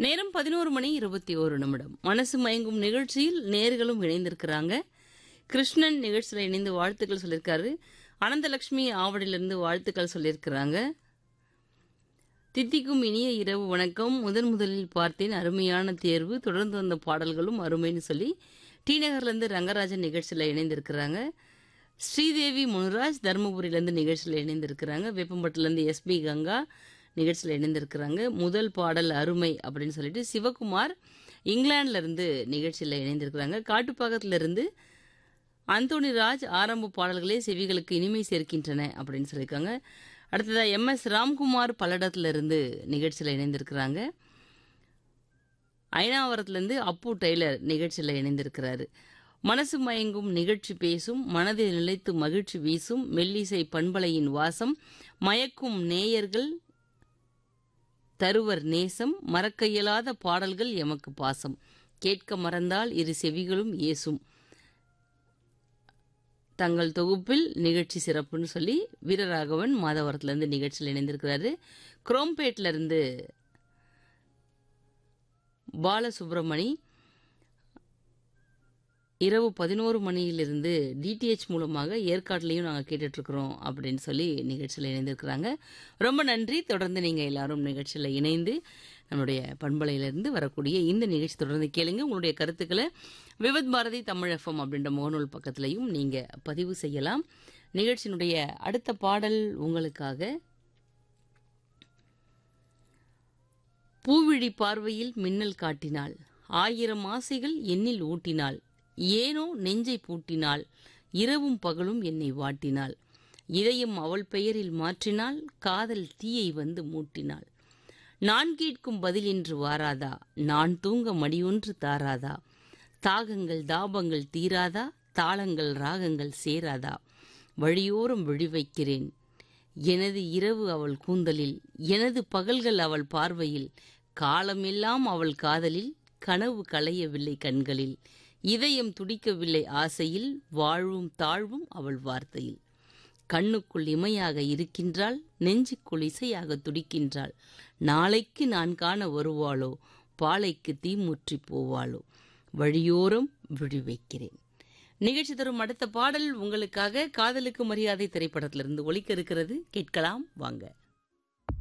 நேரம் பதினோரு மணி இருபத்தி ஒரு நிமிடம் மனசு மயங்கும் நிகழ்ச்சியில் நேர்களும் இணைந்திருக்கிறாங்க கிருஷ்ணன் நிகழ்ச்சியில் இணைந்து வாழ்த்துக்கள் சொல்லியிருக்காரு அனந்தலட்சுமி ஆவடியிலிருந்து வாழ்த்துக்கள் சொல்லியிருக்கிறாங்க தித்திக்கும் இனிய இரவு வணக்கம் முதன் முதலில் பார்த்தேன் அருமையான தேர்வு தொடர்ந்து வந்த பாடல்களும் அருமைன்னு சொல்லி டி நகர்லேருந்து ரங்கராஜன் நிகழ்ச்சியில் இணைந்திருக்கிறாங்க ஸ்ரீதேவி முனுராஜ் தருமபுரியிலேருந்து நிகழ்ச்சியில் இணைந்திருக்கிறாங்க வேப்பம்பட்டிலேருந்து எஸ்பி கங்கா நிகழ்ச்சியில் இணைந்திருக்கிறாங்க முதல் பாடல் அருமை அப்படின்னு சொல்லிட்டு சிவகுமார் இங்கிலாந்துல இருந்து நிகழ்ச்சியில் இணைந்திருக்கிறாங்க காட்டுப்பாக்கத்துல இருந்து அந்தோணி ராஜ் ஆரம்ப பாடல்களே செவிகளுக்கு இனிமை சேர்க்கின்றன அப்படின்னு சொல்லியிருக்காங்க அடுத்ததா எம் எஸ் ராம்குமார் பல்லடத்துல இருந்து நிகழ்ச்சியில் இணைந்திருக்கிறாங்க ஐநாவரத்துலேருந்து அப்பு டெய்லர் நிகழ்ச்சியில் இணைந்திருக்கிறாரு மனசு மயங்கும் நிகழ்ச்சி பேசும் மனதில் நிலைத்து மகிழ்ச்சி வீசும் மெல்லிசை பண்பலையின் வாசம் மயக்கும் நேயர்கள் தருவர் நேசம் மறக்க இயலாத பாடல்கள் எமக்கு பாசம் கேட்க மறந்தால் இரு செவிகளும் ஏசும் தங்கள் தொகுப்பில் நிகழ்ச்சி சிறப்புன்னு சொல்லி வீரராகவன் மாதவரத்துலேருந்து நிகழ்ச்சியில் இணைந்திருக்கிறாரு குரோம்பேட்ல இருந்து பாலசுப்ரமணி இரவு பதினோரு மணியிலிருந்து டிடிஹெச் மூலமாக ஏற்காட்டிலையும் நாங்கள் கேட்டுட்ருக்குறோம் அப்படின்னு சொல்லி நிகழ்ச்சியில் இணைந்திருக்கிறாங்க ரொம்ப நன்றி தொடர்ந்து நீங்கள் எல்லாரும் நிகழ்ச்சியில் இணைந்து நம்முடைய பண்பலையிலிருந்து வரக்கூடிய இந்த நிகழ்ச்சி தொடர்ந்து கேளுங்க உங்களுடைய கருத்துக்களை விவத் பாரதி தமிழ் எஃப்எம் அப்படின்ற முகநூல் பக்கத்துலையும் நீங்கள் பதிவு செய்யலாம் நிகழ்ச்சியினுடைய அடுத்த பாடல் உங்களுக்காக பூவிழி பார்வையில் மின்னல் காட்டினாள் ஆயிரம் ஆசைகள் எண்ணில் ஊட்டினாள் ஏனோ நெஞ்சை பூட்டினாள் இரவும் பகலும் என்னை வாட்டினாள் இதயம் அவள் பெயரில் மாற்றினாள் காதல் தீயை வந்து மூட்டினாள் நான் கேட்கும் பதில் என்று வாராதா நான் தூங்க மடியொன்று தாராதா தாகங்கள் தாபங்கள் தீராதா தாளங்கள் ராகங்கள் சேராதா வழியோரம் விழி வைக்கிறேன் எனது இரவு அவள் கூந்தலில் எனது பகல்கள் அவள் பார்வையில் காலமெல்லாம் அவள் காதலில் கனவு களையவில்லை கண்களில் இதயம் துடிக்கவில்லை ஆசையில் வாழ்வும் தாழ்வும் அவள் வார்த்தையில் கண்ணுக்குள் இமையாக இருக்கின்றாள் நெஞ்சுக்குள் இசையாக துடிக்கின்றாள் நாளைக்கு நான் காண வருவாளோ பாலைக்கு தீமுற்றி போவாளோ வழியோரம் விழி வைக்கிறேன் நிகழ்ச்சி தரும் அடுத்த பாடல் உங்களுக்காக காதலுக்கு மரியாதை திரைப்படத்திலிருந்து ஒலிக்க இருக்கிறது கேட்கலாம் வாங்க